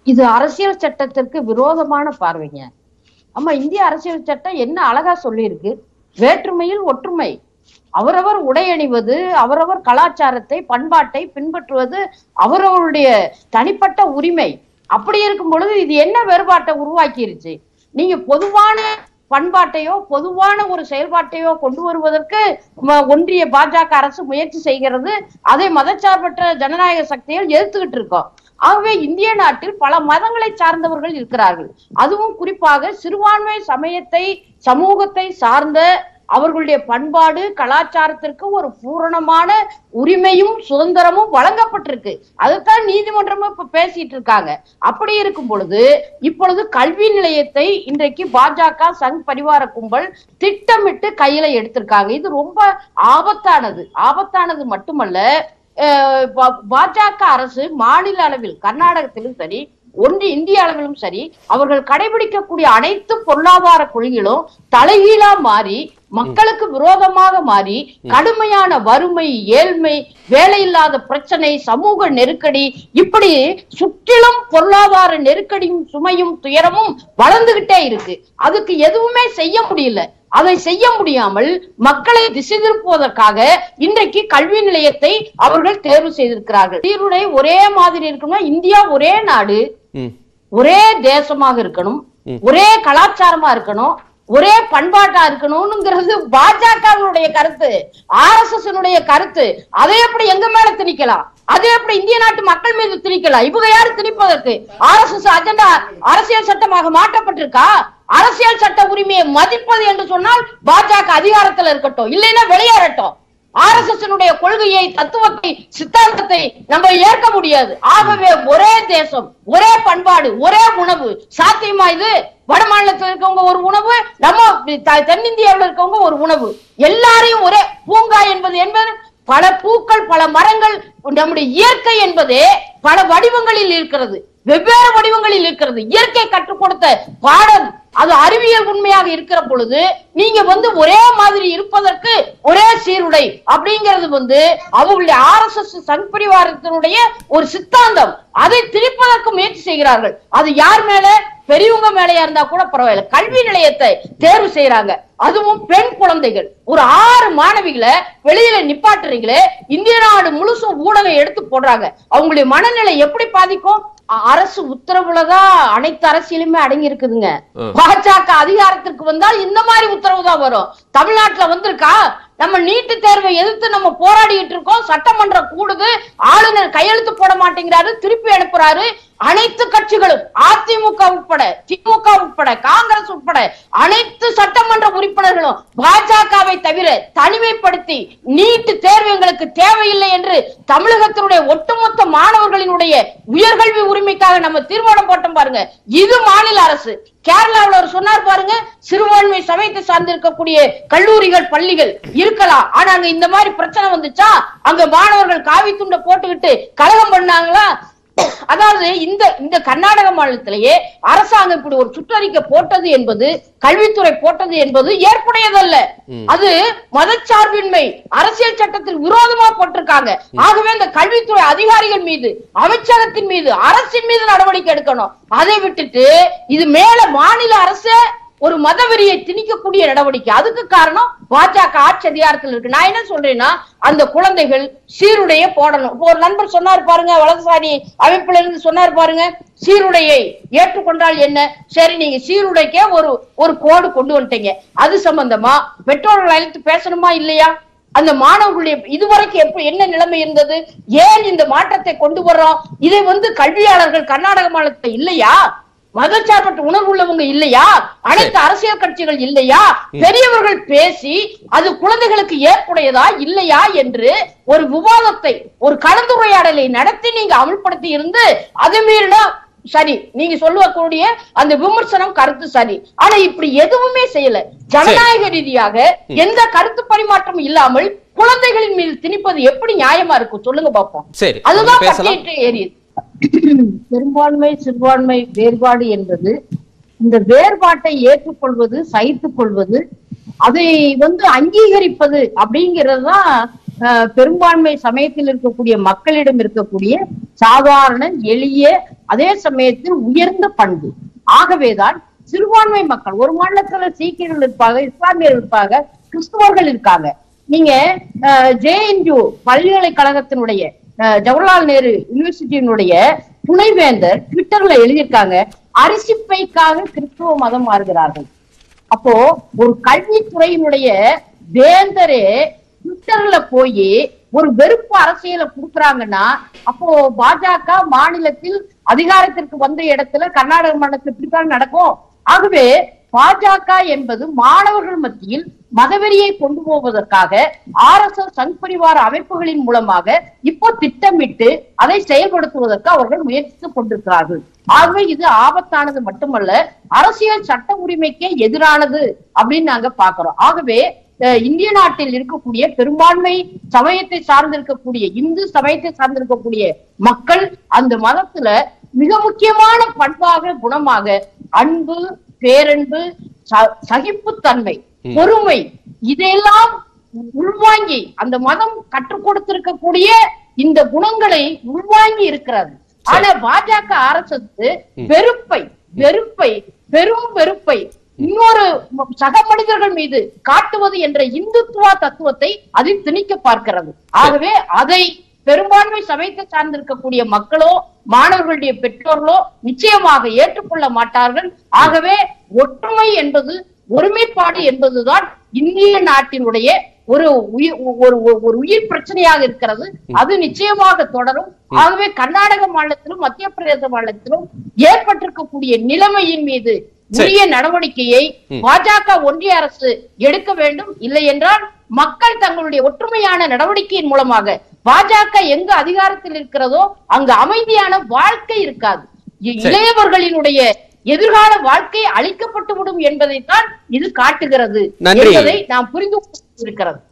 இது அரசியல் சட்டத்திற்கு விரோதமான பார்வைங்க ஆமா இந்திய அரசியல் சட்டம் என்ன அழகா சொல்லியிருக்கு வேற்றுமையில் ஒற்றுமை அவரவர் உடை அணிவது அவரவர் கலாச்சாரத்தை பண்பாட்டை பின்பற்றுவது அவரவருடைய தனிப்பட்ட உரிமை அப்படி இருக்கும் பொழுது இது என்ன வேறுபாட்டை உருவாக்கிருச்சு நீங்க பொதுவான பண்பாட்டையோ பொதுவான ஒரு செயல்பாட்டையோ கொண்டு வருவதற்கு ம- ஒன்றிய பாஜக அரசு முயற்சி செய்கிறது அதை மதச்சார்பற்ற ஜனநாயக சக்திகள் எதிர்த்துக்கிட்டு இருக்கோம் ஆகவே இந்திய நாட்டில் பல மதங்களை சார்ந்தவர்கள் இருக்கிறார்கள் அதுவும் குறிப்பாக சிறுபான்மை சமயத்தை சமூகத்தை சார்ந்த அவர்களுடைய பண்பாடு கலாச்சாரத்திற்கு ஒரு பூரணமான உரிமையும் சுதந்திரமும் வழங்கப்பட்டிருக்கு அதைத்தான் நீதிமன்றமும் இப்ப பேசிட்டு இருக்காங்க அப்படி இருக்கும் பொழுது இப்பொழுது கல்வி நிலையத்தை இன்றைக்கு பாஜக சங் பரிவார கும்பல் திட்டமிட்டு கையில எடுத்திருக்காங்க இது ரொம்ப ஆபத்தானது ஆபத்தானது மட்டுமல்ல அஹ் பா- பாஜக அரசு மாநில அளவில் கர்நாடகத்திலும் சரி ஒன்று இந்திய அளவிலும் சரி அவர்கள் கடைபிடிக்கக்கூடிய அனைத்து பொருளாதார கொள்கைகளும் தலைகீழா மாறி மக்களுக்கு விரோதமாக மாறி கடுமையான வறுமை ஏழ்மை வேலையில்லாத பிரச்சனை சமூக நெருக்கடி இப்படி சுற்றிலும் பொருளாதார நெருக்கடியும் சுமையும் துயரமும் வளர்ந்துகிட்டே இருக்கு அதுக்கு எதுவுமே செய்ய முடியல அதை செய்ய முடியாமல் மக்களை திசை திருப்புவதற்காக இன்றைக்கு கல்வி நிலையத்தை அவர்கள் தேர்வு செய்திருக்கிறார்கள் சீருடை ஒரே மாதிரி இருக்கணும் இந்தியா ஒரே நாடு ம் ஒரே தேசமாக இருக்கணும் ஒரே கலாச்சாரமா இருக்கணும் ஒரே பண்பாட்டா இருக்கணும்ங்கிறது பாஜகவினுடைய கருத்து ஆர் எஸ் கருத்து அதை எப்படி எங்க மேல திணிக்கலாம் அதை எப்படி இந்திய நாட்டு மக்கள் மீது திணிக்கலாம் இவங்க யாரு திணிப்பதற்கு ஆர் எஸ் எஸ் அஜெண்டா அரசியல் சட்டமாக மாற்றப்பட்டிருக்கா அரசியல் சட்ட உரிமையை மதிப்பது என்று சொன்னால் பாஜக அதிகாரத்துல இருக்கட்டும் இல்லைன்னா வெளியேறட்டும் ஆர் எஸ் எஸ் கொள்கையை தத்துவத்தை சித்தாந்தத்தை நம்ம ஏற்க முடியாது ஆகவே ஒரே தேசம் ஒரே பண்பாடு ஒரே உணவு சாத்தியமா இது வட மாநிலத்தில் இருக்கவங்க ஒரு உணவு நம்ம த- தென்னிந்தியாவுல இருக்கவங்க ஒரு உணவு எல்லாரையும் ஒரே பூங்கா என்பது என்பது பல பூக்கள் பல மரங்கள் நம்முடைய இயற்கை என்பதே பல வடிவங்களில் இருக்கிறது வெவ்வேறு வடிவங்களில் இருக்கிறது இயற்கை கற்றுக் கொடுத்த பாடம் அது அறிவியல் உண்மையாக இருக்கிற பொழுது நீங்க வந்து ஒரே மாதிரி இருப்பதற்கு ஒரே சீருடை அப்படிங்கிறது வந்து அவங்களுடைய ஆர் எஸ் எஸ் சங் பரிவாரத்தினுடைய ஒரு சித்தாந்தம் அதை திணிப்பதற்கு முயற்சி செய்கிறார்கள் அது யார் மேல பெரியவங்க மேலயா இருந்தா கூட பரவாயில்ல கல்வி நிலையத்தை தேர்வு செய்யறாங்க அதுவும் பெண் குழந்தைகள் ஒரு ஆறு மாணவிகளை வெளியில நிப்பாட்டுறீங்களே இந்திய நாடு முழுசும் ஊடகம் எடுத்து போடுறாங்க அவங்களுடைய மனநிலை எப்படி பாதிக்கும் அ- அரசு உத்தரவுலதான் அனைத்து அரசியலுமே அடங்கி இருக்குதுங்க பாஜக அதிகாரத்திற்கு வந்தால் இந்த மாதிரி உத்தரவு தான் வரும் தமிழ்நாட்டுல வந்திருக்கா நம்ம நீட்டு தேர்வை எதிர்த்து நம்ம போராடிட்டு இருக்கோம் சட்டமன்றம் கூடுது ஆளுநர் கையெழுத்து போட மாட்டேங்கிறாரு திருப்பி அனுப்புறாரு அனைத்து கட்சிகளும் அதிமுக உட்பட திமுக உட்பட காங்கிரஸ் உட்பட அனைத்து சட்டமன்ற உறுப்பினர்களும் பாஜகவை தவிர தனிமைப்படுத்தி நீட்டு தேர்வு எங்களுக்கு தேவையில்லை என்று தமிழகத்தினுடைய ஒட்டுமொத்த மாணவர்களினுடைய உயர்கல்வி உரிமைக்காக நம்ம தீர்மானம் போட்டோம் பாருங்க இது மாநில அரசு கேரளாவுல ஒரு சொன்னார் பாருங்க சிறுபான்மை சமயத்தை சார்ந்து இருக்கக்கூடிய கல்லூரிகள் பள்ளிகள் இருக்கலாம் ஆனா அங்க இந்த மாதிரி பிரச்சனை வந்துச்சா அங்க மாணவர்கள் காவி துண்டை போட்டுக்கிட்டு கலகம் பண்ணாங்களா அதாவது இந்த இந்த கர்நாடக மாநிலத்திலேயே அரசாங்கம் இப்படி ஒரு சுற்றறிக்கை போட்டது என்பது கல்வித்துறை போட்டது என்பது ஏற்புடையதல்ல அது மதச்சார்பின்மை அரசியல் சட்டத்தில் விரோதமா போட்டிருக்காங்க ஆகவே இந்த கல்வித்துறை அதிகாரிகள் மீது அமைச்சகத்தின் மீது அரசின் மீது நடவடிக்கை எடுக்கணும் அதை விட்டுட்டு இது மேல மாநில அரசே ஒரு மதவெறியை திணிக்கக்கூடிய நடவடிக்கை அதுக்கு காரணம் பாஜக ஆட்சி அதிகாரத்தில் இருக்கு நான் என்ன சொல்றேன்னா அந்த குழந்தைகள் சீருடைய போடணும் இப்போ ஒரு நண்பர் சொன்னார் பாருங்க வலதுசாரி அமைப்புல இருந்து சொன்னார் பாருங்க சீருடையை ஏற்றுக்கொண்டால் என்ன சரி நீங்க சீருடைக்கே ஒரு ஒரு கோடு கொண்டு வந்துட்டீங்க அது சம்பந்தமா பெற்றோர்கள் அழைத்து பேசணுமா இல்லையா அந்த மாணவர்களுடைய இதுவரைக்கும் எப்ப என்ன நிலைமை இருந்தது ஏன் இந்த மாற்றத்தை கொண்டு வர்றோம் இதை வந்து கல்வியாளர்கள் கர்நாடக மாநிலத்துல இல்லையா மதச்சார்பற்ற உணர்வு உள்ளவங்க இல்லையா அனைத்து அரசியல் கட்சிகள் இல்லையா பெரியவர்கள் பேசி அது குழந்தைகளுக்கு ஏற்புடையதா இல்லையா என்று ஒரு விவாதத்தை ஒரு கலந்துரையாடலை நடத்தி நீங்க அமல்படுத்தி இருந்து அது மீறினா சரி நீங்க சொல்லக்கூடிய அந்த விமர்சனம் கருத்து சரி ஆனா இப்படி எதுவுமே செய்யல ஜனநாயக ரீதியாக எந்த கருத்து பரிமாற்றமும் இல்லாமல் குழந்தைகளின் மீது திணிப்பது எப்படி நியாயமா இருக்கும் சொல்லுங்க பாப்போம் சரி அதுதான் நம்ம பேசலாம் பட்டியலிட்டு ஏறியது பெரும்பான்மை சிறுபான்மை வேறுபாடு என்பது இந்த வேறுபாட்டை ஏற்றுக்கொள்வது சகித்துக் கொள்வது அதை வந்து அங்கீகரிப்பது அப்படிங்கிறது தான் அஹ், பெரும்பான்மை சமயத்தில் இருக்கக்கூடிய மக்களிடம் இருக்கக்கூடிய சாதாரண எளிய அதே சமயத்தில் உயர்ந்த பண்பு ஆகவேதான் சிறுபான்மை மக்கள் ஒரு மாநிலத்துல சீக்கியர்கள் இருப்பாங்க இஸ்லாமியர்கள் இருப்பாங்க கிறிஸ்துவர்கள் இருக்காங்க நீங்க ஜேஎன்யூ பல்கலைக்கழகத்தினுடைய அஹ், ஜவஹர்லால் நேரு யூனிவர்சிட்டியினுடைய துணைவேந்தர் ட்விட்டர்ல எழுதியிருக்காங்க அரிசிப்பைக்காக கிறிஸ்துவ மதம் மாறுகிறார்கள் அப்போ ஒரு கல்வித்துறையினுடைய வேந்தரே ட்விட்டர்ல போய் ஒரு வெறுப்பு அரசியலை கொடுக்குறாங்கன்னா அப்போ பாஜக மாநிலத்தில் அதிகாரத்திற்கு வந்த இடத்துல கர்நாடக மாநிலத்தில் இப்படித்தான் நடக்கும் ஆகவே பாஜக என்பது மாணவர்கள் மத்தியில் மதவெறியை கொண்டு போவதற்காக ஆர் எஸ் எஸ் சங் பரிவார அமைப்புகளின் மூலமாக இப்போ திட்டமிட்டு அதை செயல்படுத்துவதற்கு அவர்கள் முயற்சித்துக் கொண்டிருக்கிறார்கள் ஆகவே இது ஆபத்தானது மட்டுமல்ல அரசியல் சட்ட உரிமைக்கே எதிரானது அப்படின்னு நாங்க பாக்குறோம் ஆகவே அஹ், இந்திய நாட்டில் இருக்கக்கூடிய பெரும்பான்மை சமயத்தை சார்ந்திருக்கக்கூடிய இந்து சமயத்தை சார்ந்திருக்கக்கூடிய மக்கள் அந்த மதத்துல மிக முக்கியமான பண்பாக குணமாக அன்பு பேரன்பு ச- சகிப்புத்தன்மை பொறுமை இதையெல்லாம் உள்வாங்கி அந்த மதம் கற்றுக் கொடுத்திருக்கக்கூடிய இந்த குணங்களை உள்வாங்கி இருக்கிறது ஆனா பாஜக அரசு வெறுப்பை வெறுப்பை பெரும் வெறுப்பை இன்னொரு ம- சக மனிதர்கள் மீது காட்டுவது என்ற இந்துத்துவ தத்துவத்தை அதில் திணிக்க பார்க்கிறது ஆகவே அதை பெரும்பான்மை சமயத்தை சார்ந்திருக்கக்கூடிய மக்களோ மாணவர்களுடைய பெற்றோர்களோ நிச்சயமாக ஏற்றுக்கொள்ள மாட்டார்கள் ஆகவே ஒற்றுமை என்பது ஒருமைப்பாடு என்பதுதான் இந்திய நாட்டினுடைய ஒரு உயிர் ஒரு ஒரு- ஒரு உயிர் பிரச்சனையாக இருக்கிறது அது நிச்சயமாக தொடரும் ஆகவே கர்நாடக மாநிலத்திலும் மத்திய பிரதேச மாநிலத்திலும் ஏற்பட்டிருக்கக்கூடிய நிலைமையின் மீது உரிய நடவடிக்கையை பாஜக ஒன்றிய அரசு எடுக்க வேண்டும் இல்லை என்றால் மக்கள் தங்களுடைய ஒற்றுமையான நடவடிக்கையின் மூலமாக பாஜக எங்கு அதிகாரத்தில் இருக்கிறதோ அங்கு அமைதியான வாழ்க்கை இருக்காது இ- இளையவர்களினுடைய எதிர்கால வாழ்க்கை அழிக்கப்பட்டு விடும் என்பதைத்தான் இது காட்டுகிறது நன்றி. என்பதை நாம் புரிந்து கொள்ள இருக்கிறது